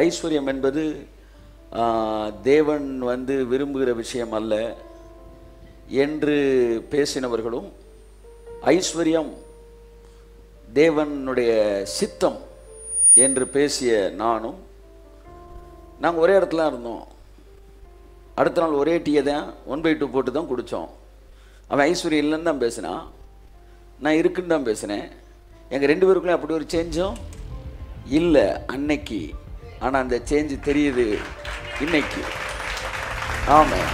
ஐஸ்வர்யம் என்பது ஆ, தேவன் வந்து விரும்புகிற விஷயம் அல்ல என்று பேசினவர்களும் ஐஸ்வர்யம் தேவனுடைய சித்தம் என்று பேசிய நானும் நாங்கள் ஒரே இடத்துல இருந்தோம் அடுத்த நாள் ஒரே டீயை தான் ஒன் பை டூ போட்டு தான் குடித்தோம் அவன் ஐஸ்வர்யம் இல்லைன்னு தான் பேசினான் நான் இருக்குன்னு தான் பேசினேன் எங்கள் ரெண்டு பேருக்குள்ளே அப்படி ஒரு சேஞ்சும் இல்லை அன்னைக்கு ஆனால் அந்த சேஞ்சு தெரியுது இன்னைக்கு ஆமாம்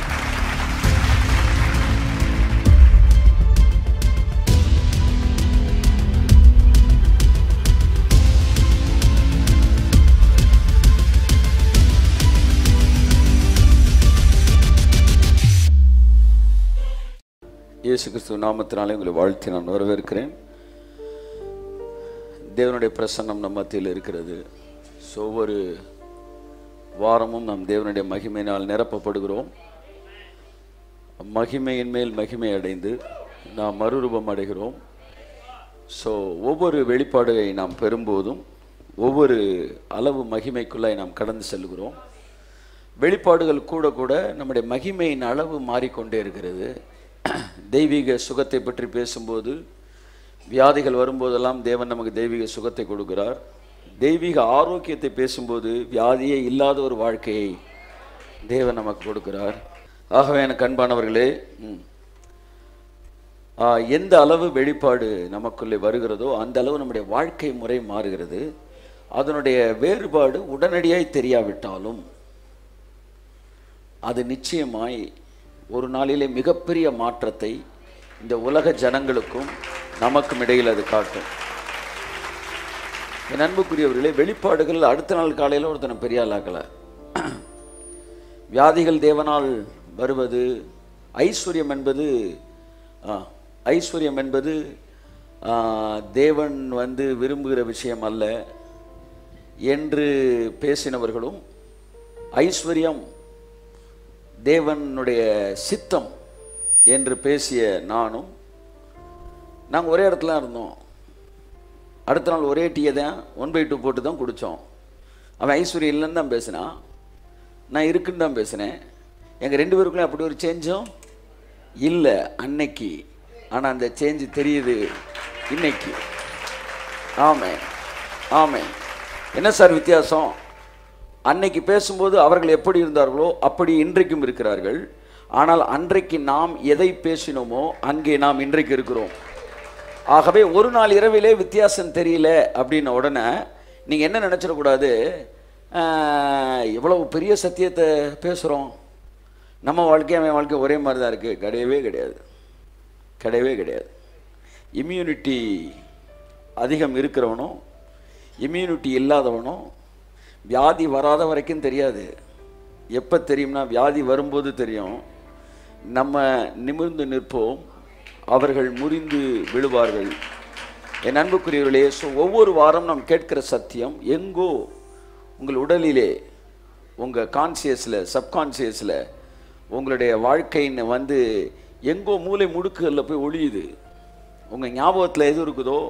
இயேசு கிறிஸ்துவ நாமத்தினாலே உங்களை வாழ்த்தி நான் வரவேற்கிறேன் தேவனுடைய பிரசன்னம் நம் மத்தியில் இருக்கிறது ஸோ ஒவ்வொரு வாரமும் நாம் தேவனுடைய மகிமையினால் நிரப்பப்படுகிறோம் மகிமையின் மேல் மகிமை அடைந்து நாம் மறுரூபம் அடைகிறோம் ஸோ ஒவ்வொரு வெளிப்பாடுகளை நாம் பெறும்போதும் ஒவ்வொரு அளவு மகிமைக்குள்ளாய் நாம் கடந்து செல்கிறோம் வெளிப்பாடுகள் கூட கூட நம்முடைய மகிமையின் அளவு மாறிக்கொண்டே இருக்கிறது தெய்வீக சுகத்தை பற்றி பேசும்போது வியாதிகள் வரும்போதெல்லாம் தேவன் நமக்கு தெய்வீக சுகத்தை கொடுக்கிறார் தெய்வீக ஆரோக்கியத்தை பேசும்போது வியாதியே இல்லாத ஒரு வாழ்க்கையை தேவன் நமக்கு கொடுக்கிறார் ஆகவே எனக்கு அன்பானவர்களே ம், ஆ, எந்த அளவு வெளிப்பாடு நமக்குள்ளே வருகிறதோ அந்த அளவு நம்முடைய வாழ்க்கை முறை மாறுகிறது அதனுடைய வேறுபாடு உடனடியாய் தெரியாவிட்டாலும் அது நிச்சயமாய் ஒரு நாளிலே மிகப்பெரிய மாற்றத்தை இந்த உலக ஜனங்களுக்கும் நமக்கும் இடையில் அது காட்டும் என் அன்புக்குரியவர்களே வெளிப்பாடுகள் அடுத்த நாள் காலையில் ஒருத்தனை பெரிய ஆளாக்கலை வியாதிகள் தேவனால் வருவது ஐஸ்வர்யம் என்பது ஆ, ஐஸ்வர்யம் என்பது ஆ, தேவன் வந்து விரும்புகிற விஷயம் அல்ல என்று பேசினவர்களும் ஐஸ்வர்யம் தேவனுடைய சித்தம் என்று பேசிய நானும் நாங்கள் ஒரே இடத்துல இருந்தோம் அடுத்த நாள் ஒரே டீயை தான் ஒன் பை டூ போட்டு தான் குடித்தோம் அவன் ஐஸ்வர்யம் இல்லைன்னு தான் பேசினான் நான் இருக்குன்னு தான் பேசினேன் எங்கள் ரெண்டு பேருக்குள்ளே அப்படி ஒரு சேஞ்சும் இல்லை அன்னைக்கு ஆனால் அந்த சேஞ்சு தெரியுது இன்னைக்கு ஆமே ஆமே என்ன சார் வித்தியாசம் அன்னைக்கு பேசும்போது அவர்கள் எப்படி இருந்தார்களோ அப்படி இன்றைக்கும் இருக்கிறார்கள் ஆனால் அன்றைக்கு நாம் எதை பேசினோமோ அங்கே நாம் இன்றைக்கு இருக்கிறோம் ஆகவே ஒரு நாள் இரவிலே வித்தியாசம் தெரியல அப்படின்ன உடனே நீங்கள் என்ன நினச்சிடக்கூடாது இவ்வளவு பெரிய சத்தியத்தை பேசுகிறோம் நம்ம வாழ்க்கை அவன் வாழ்க்கை ஒரே மாதிரி தான் இருக்குது கிடையவே கிடையாது கிடையவே கிடையாது இம்யூனிட்டி அதிகம் இருக்கிறவனும் இம்யூனிட்டி இல்லாதவனும் வியாதி வராத வரைக்கும் தெரியாது எப்போ தெரியும்னா வியாதி வரும்போது தெரியும் நம்ம நிமிர்ந்து நிற்போம் அவர்கள் முறிந்து விழுவார்கள் என் அன்புக்குரியவர்களே ஸோ ஒவ்வொரு வாரம் நாம் கேட்கிற சத்தியம் எங்கோ உங்கள் உடலிலே உங்கள் கான்சியஸில் சப்கான்சியஸில் உங்களுடைய வாழ்க்கைன்னு வந்து எங்கோ மூளை முடுக்குகளில் போய் ஒளியுது உங்கள் ஞாபகத்தில் எது இருக்குதோ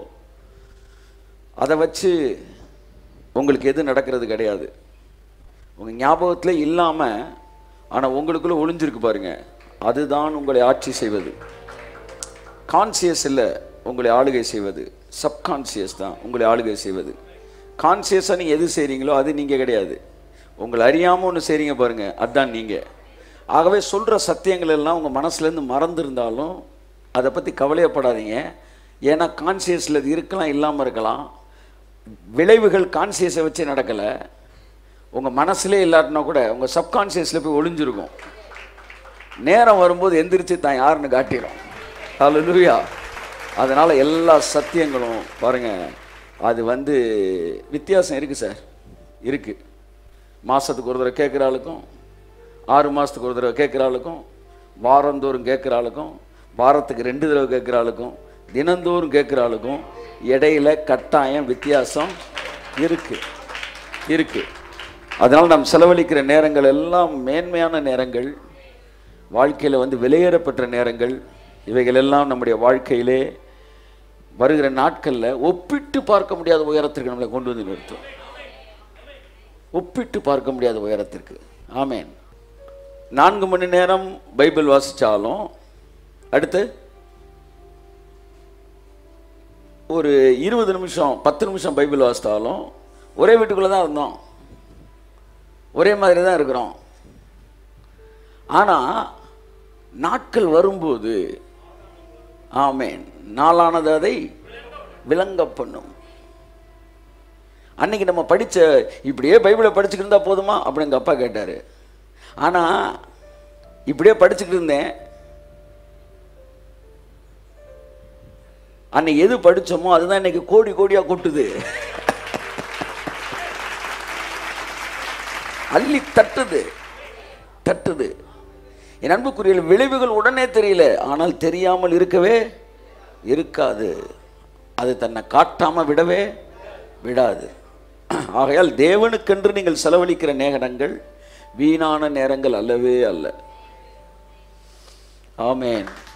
அதை வச்சு உங்களுக்கு எது நடக்கிறது கிடையாது உங்கள் ஞாபகத்தில் இல்லாமல் ஆனால் உங்களுக்குள்ளே ஒளிஞ்சிருக்கு பாருங்க அதுதான் உங்களை ஆட்சி செய்வது கான்சியஸ் இல்லை உங்களை ஆளுகை செய்வது சப்கான்சியஸ் தான் உங்களை ஆளுகை செய்வது கான்சியஸாக நீங்கள் எது செய்கிறீங்களோ அது நீங்கள் கிடையாது உங்களை அறியாமல் ஒன்று செய்கிறீங்க பாருங்கள் அதுதான் நீங்கள் ஆகவே சொல்கிற சத்தியங்கள் எல்லாம் உங்கள் மனசுலேருந்து மறந்துருந்தாலும் அதை பற்றி கவலையப்படாதீங்க ஏன்னா கான்சியஸில் இது இருக்கலாம் இல்லாமல் இருக்கலாம் விளைவுகள் கான்சியஸை வச்சு நடக்கலை உங்கள் மனசுலே இல்லாட்டினா கூட உங்கள் சப்கான்சியஸில் போய் ஒளிஞ்சிருக்கும் நேரம் வரும்போது எந்திரிச்சு தான் யாருன்னு காட்டிடும் ஹalleluya அதனால் எல்லா சத்தியங்களும் பாருங்கள் அது வந்து வித்தியாசம் இருக்குது சார் இருக்குது மாதத்துக்கு ஒரு தடவை கேட்குற ஆளுக்கும் ஆறு மாதத்துக்கு ஒரு தடவை கேட்குற ஆளுக்கும் வாரந்தோறும் கேட்குற ஆளுக்கும் வாரத்துக்கு ரெண்டு தடவை கேட்குற ஆளுக்கும் தினந்தோறும் கேட்குற ஆளுக்கும் இடையில கட்டாயம் வித்தியாசம் இருக்குது இருக்குது அதனால் நாம் செலவழிக்கிற நேரங்கள் எல்லாம் மேன்மையான நேரங்கள் வாழ்க்கையில் வந்து வெளியேறப்பட்ட நேரங்கள் இவைகள் எல்லாம் நம்முடைய வாழ்க்கையிலே வருகிற நாட்களில் ஒப்பிட்டு பார்க்க முடியாத உயரத்திற்கு நம்மளை கொண்டு வந்து நிறுத்தும் ஒப்பிட்டு பார்க்க முடியாத உயரத்திற்கு ஆமென் நான்கு மணி நேரம் பைபிள் வாசித்தாலும் அடுத்து ஒரு இருபது நிமிஷம் பத்து நிமிஷம் பைபிள் வாசித்தாலும் ஒரே வீட்டுக்குள்ளே தான் இருந்தோம் ஒரே மாதிரி தான் இருக்கிறோம் ஆனால் நாட்கள் வரும்போது ஆமேன் நாளானது அதை விளங்க பண்ணும் அன்னைக்கு நம்ம படிச்ச இப்படியே பைபிளை படிச்சுக்கிட்டு இருந்தா போதுமா அப்படின்னு எங்கள் அப்பா கேட்டார் ஆனால் இப்படியே படிச்சுக்கிட்டு இருந்தேன் அன்னைக்கு எது படிச்சோமோ அதுதான் இன்னைக்கு கோடி கோடியா கொட்டுது அள்ளி தட்டுது தட்டுது என் அன்புக்குரிய விளைவுகள் உடனே தெரியல ஆனால் தெரியாமல் இருக்கவே இருக்காது அது தன்னை காட்டாம விடவே விடாது ஆகையால் தேவனுக்கென்று நீங்கள் செலவழிக்கிற நேரங்கள் வீணான நேரங்கள் அல்லவே அல்ல ஆமென்